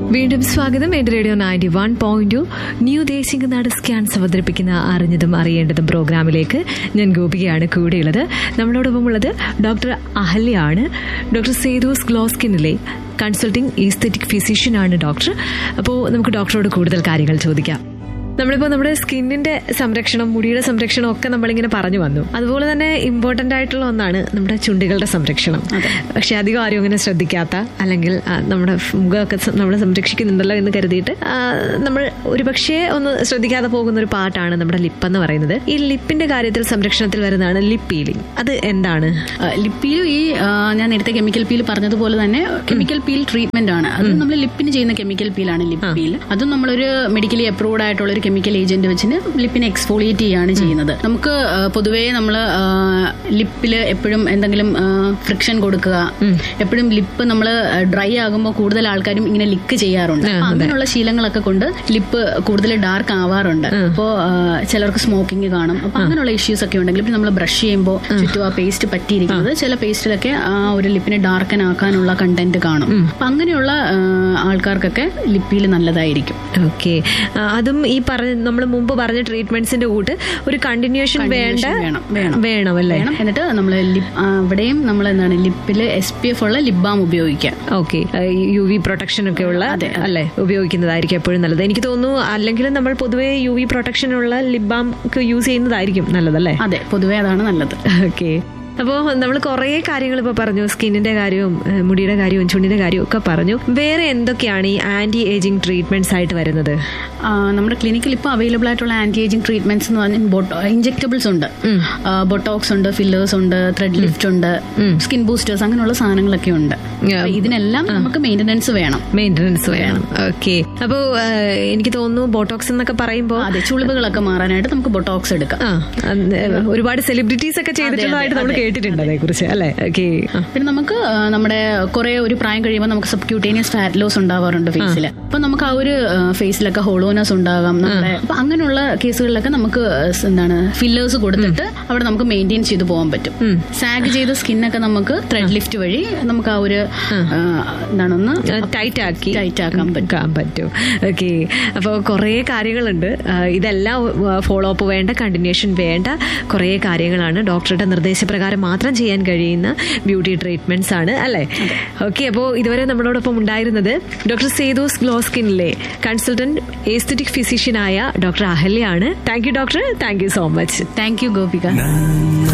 വീണ്ടും സ്വാഗതം എന്റെ radio ninety one point new Desinganad സ്കാൻസ് അവതരിപ്പിക്കുന്ന അറിഞ്ഞതും അറിയേണ്ടതും പ്രോഗ്രാമിലേക്ക് ഞാൻ ഗോപികയാണ് കൂടെയുള്ളത് നമ്മളോടൊപ്പം ഉള്ളത് ഡോക്ടർ അഹല്യാണ് ഡോക്ടർ സേതോസ് ഗ്ലോസ്കിനിലെ കൺസൾട്ടിംഗ് ഈസ്തെറ്റിക് ഫിസിഷ്യനാണ് ഡോക്ടർ അപ്പോൾ നമുക്ക് ഡോക്ടറോട് കൂടുതൽ കാര്യങ്ങൾ ചോദിക്കാം നമ്മളിപ്പോൾ നമ്മുടെ സ്കിന്നിന്റെ സംരക്ഷണം മുടിയുടെ സംരക്ഷണം ഒക്കെ നമ്മളിങ്ങനെ പറഞ്ഞു വന്നു അതുപോലെ തന്നെ ഇമ്പോർട്ടന്റ് ആയിട്ടുള്ള ഒന്നാണ് നമ്മുടെ ചുണ്ടുകളുടെ സംരക്ഷണം പക്ഷെ അധികം ആരും അങ്ങനെ ശ്രദ്ധിക്കാത്ത അല്ലെങ്കിൽ ആ, നമ്മുടെ മുഖമൊക്കെ സ- നമ്മളെ സംരക്ഷിക്കുന്നുണ്ടല്ലോ എന്ന് കരുതിയിട്ട് ആ, നമ്മൾ ഒരുപക്ഷെ ഒന്ന് ശ്രദ്ധിക്കാതെ പോകുന്ന ഒരു പാർട്ടാണ് നമ്മുടെ ലിപ്പ് എന്ന് പറയുന്നത് ഈ ലിപ്പിന്റെ കാര്യത്തിൽ സംരക്ഷണത്തിൽ വരുന്നതാണ് ലിപ്പ് പീലിംഗ് അത് എന്താണ് ലിപ്പിയിൽ ഈ ആ, ഞാൻ നേരത്തെ കെമിക്കൽ പീൽ പറഞ്ഞതുപോലെ തന്നെ കെമിക്കൽ പീൽ ട്രീറ്റ്മെന്റ് ആണ് അത് നമ്മൾ ലിപ്പിന് ചെയ്യുന്ന കെമിക്കൽ പീലാണ് ലിപ്പ് പീൽ അതും നമ്മളൊരു മെഡിക്കലി അപ്രൂവ്ഡ് ആയിട്ടുള്ള ഒരു കെമിക്കൽ ഏജന്റ് വെച്ചിന് ലിപ്പിനെ എക്സ്ഫോളിയേറ്റ് ചെയ്യാണ് ചെയ്യുന്നത് നമുക്ക് ആ, പൊതുവേ നമ്മൾ ലിപ്പിൽ എപ്പോഴും എന്തെങ്കിലും ഫ്രിക്ഷൻ കൊടുക്കുക എപ്പോഴും ലിപ്പ് നമ്മൾ ഡ്രൈ ആകുമ്പോൾ കൂടുതൽ ആൾക്കാരും ഇങ്ങനെ ലിക്ക് ചെയ്യാറുണ്ട് അപ്പൊ അങ്ങനെയുള്ള ശീലങ്ങളൊക്കെ കൊണ്ട് ലിപ്പ് കൂടുതൽ ഡാർക്ക് ആവാറുണ്ട് അപ്പോൾ ചിലർക്ക് സ്മോക്കിംഗ് കാണും അപ്പൊ അങ്ങനെയുള്ള ഇഷ്യൂസ് ഒക്കെ ഉണ്ടെങ്കിൽ നമ്മൾ ബ്രഷ് ചെയ്യുമ്പോൾ ചുറ്റും ആ പേസ്റ്റ് പറ്റിയിരിക്കുന്നത് ചില പേസ്റ്റിലൊക്കെ ആ ഒരു ലിപ്പിനെ ഡാർക്കൻ ആക്കാനുള്ള കണ്ടന്റ് കാണും അപ്പൊ അങ്ങനെയുള്ള ആ, ആൾക്കാർക്കൊക്കെ ലിപ്പിയിൽ നല്ലതായിരിക്കും ഓക്കെ അതും ഈ പറഞ്ഞ നമ്മൾ മുമ്പ് പറഞ്ഞ ട്രീറ്റ്മെന്റ്സിന്റെ കൂട്ട് ഒരു കണ്ടിന്യൂഷൻ വേണ്ട വേണം വേണം വേണം അല്ലേ വേണം എന്നിട്ട് നമ്മൾ ലിപ് അവിടെയും നമ്മൾ എന്താണ് ലിപ്പിൽ എസ് പി എഫ് ഉള്ള ലിപ് ബാം ഉപയോഗിക്കാം ഓക്കെ യു വി പ്രൊട്ടക്ഷൻ ഒക്കെ ഉള്ള അതെ, അല്ലേ ഉപയോഗിക്കുന്നതായിരിക്കും എപ്പോഴും നല്ലത് എനിക്ക് തോന്നുന്നു അല്ലെങ്കിൽ നമ്മൾ പൊതുവേ യു വി പ്രൊട്ടക്ഷൻ ഉള്ള ലിപ് ബാം യൂസ് ചെയ്യുന്നതായിരിക്കും നല്ലതല്ലേ അതെ പൊതുവേ അതാണ് നല്ലത് ഓക്കെ അപ്പോൾ നമ്മൾ കുറേ കാര്യങ്ങൾ ഇപ്പോൾ പറഞ്ഞു സ്കിന്നിന്റെ കാര്യവും ഏഹ്, മുടിയുടെ കാര്യവും ചുണ്ടിന്റെ കാര്യവും ഒക്കെ പറഞ്ഞു വേറെ എന്തൊക്കെയാണ് ഈ ആന്റി ഏജിങ് ട്രീറ്റ്മെന്റ്സ് ആയിട്ട് വരുന്നത് ആ, നമ്മുടെ ക്ലിനിക്കിൽ ഇപ്പോൾ അവൈലബിൾ ആയിട്ടുള്ള ആന്റി ഏജിങ് ട്രീറ്റ്മെന്റ്സ് എന്ന് പറഞ്ഞാൽ ഇഞ്ചെക്ടബിൾസ് ഉണ്ട് ബൊട്ടോക്സ് ഉണ്ട് ഫില്ലേഴ്സ് ഉണ്ട് ത്രെഡ് ലിഫ്റ്റ് ഉണ്ട് സ്കിൻ ബൂസ്റ്റേഴ്സ് അങ്ങനെയുള്ള സാധനങ്ങളൊക്കെ ഉണ്ട് അപ്പൊ ഇതിനെല്ലാം നമുക്ക് മെയിൻ്റനൻസ് വേണം മെയിൻ്റനൻസ് വേണം ഓക്കെ അപ്പോൾ എനിക്ക് തോന്നുന്നു ബോട്ടോക്സ് എന്നൊക്കെ പറയുമ്പോൾ അതെ ചുളിവുകളൊക്കെ മാറാനായിട്ട് നമുക്ക് ബൊട്ടോക്സ് എടുക്കാം ആ അത് ഒരുപാട് സെലിബ്രിറ്റീസ് ഒക്കെ ചെയ്തിട്ടുള്ളതായിട്ട് നമ്മൾ കേട്ടിട്ടുണ്ട് അതേക്കുറിച്ച് അല്ലേ ഓക്കെ പിന്നെ നമുക്ക് ആ, നമ്മുടെ കുറെ ഒരു പ്രായം കഴിയുമ്പോൾ നമുക്ക് സബ്ക്യൂട്ടേനിയസ് ഫാറ്റ് ലോസ് ഉണ്ടാവാറുണ്ട് ഫേസിൽ അപ്പൊ നമുക്ക് ആ ഒരു ഫേസിലൊക്കെ ഹോളോനസ് ഉണ്ടാകാം നമ്മുടെ അപ്പൊ അങ്ങനെയുള്ള കേസുകളിലൊക്കെ നമുക്ക് സ് എന്താണ് ഫില്ലേഴ്സ് കൊടുത്തിട്ട് അവിടെ നമുക്ക് മെയിൻറ്റെയിൻ ചെയ്ത് പോകാൻ പറ്റും സാഗ് ചെയ്ത സ്കിന്നൊക്കെ നമുക്ക് ത്രെഡ് ലിഫ്റ്റ് വഴി നമുക്ക് ആ ഒരു ആ, എന്താണൊന്ന് ടൈറ്റ് ആക്കി ടൈറ്റ് ആക്കാൻ പറ്റും എടുക്കാൻ പറ്റും ഓക്കെ അപ്പോൾ കുറേ കാര്യങ്ങളുണ്ട് ആ, ഇതെല്ലാം ഫോളോ അപ്പ് വേണ്ട കണ്ടിന്യൂഷൻ വേണ്ട കുറേ കാര്യങ്ങളാണ് ഡോക്ടറുടെ നിർദ്ദേശപ്രകാരം മാത്രം ചെയ്യാൻ കഴിയുന്ന ബ്യൂട്ടി ട്രീറ്റ്മെന്റ്സ് ആണ് അല്ലേ ഓക്കെ അപ്പോൾ ഇതുവരെ നമ്മളോടൊപ്പം ഉണ്ടായിരുന്നത് ഡോക്ടർ സേതോസ് ഗ്ലോ സ്കിന്നിലെ കൺസൾട്ടന്റ് ഏസ്തറ്റിക് ഫിസിഷ്യനായ ഡോക്ടർ അഹല്യാണ് thank you doctor thank you so much thank you Gopika na